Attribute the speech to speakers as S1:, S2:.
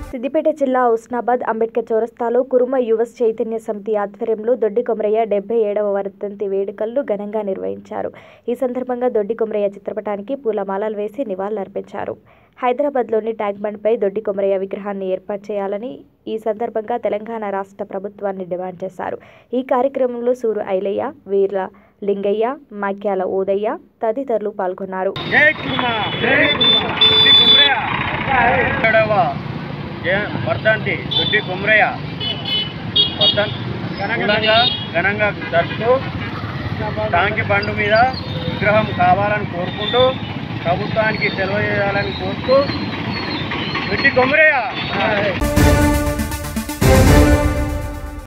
S1: సిద్దిపేట జిల్లా హుస్నాబాద్ అంబేద్కర్ చౌరస్తాలో కురుమ యువ చైతన్య సమితి ఆధ్వర్యంలో దొడ్డి కొమరయ్య డెబ్బై ఏడవ వర్ధంతి వేడుకలను ఘనంగా నిర్వహించారు ఈ సందర్భంగా దొడ్డి కొమరయ్య చిత్రపటానికి పూలమాలలు వేసి నివాళులర్పించారు హైదరాబాద్లోని ట్యాంక్ బండ్పై దొడ్డి కొమరయ్య విగ్రహాన్ని ఏర్పాటు చేయాలని ఈ సందర్భంగా తెలంగాణ రాష్ట్ర ప్రభుత్వాన్ని డిమాండ్ చేశారు ఈ కార్యక్రమంలో సూరు ఐలయ్య వీర్ల లింగయ్య మాక్యాల ఓదయ్య తదితరులు పాల్గొన్నారు
S2: జై కుర్మా జై కుర్మా దొడ్డి కుమ్రయ్య ఏడవ జయ వర్ధంతి దొడ్డి కుమ్రయ్య వర్ధన్ ఘనంగా ఘనంగా జరుపుతూ టాంకి బండు మీద విగ్రహం కావాలని కోరుకుంటూ ప్రభుత్వానికి సెలవు చేయాలని కోరుతూ దొడ్డి కుమ్రయ్య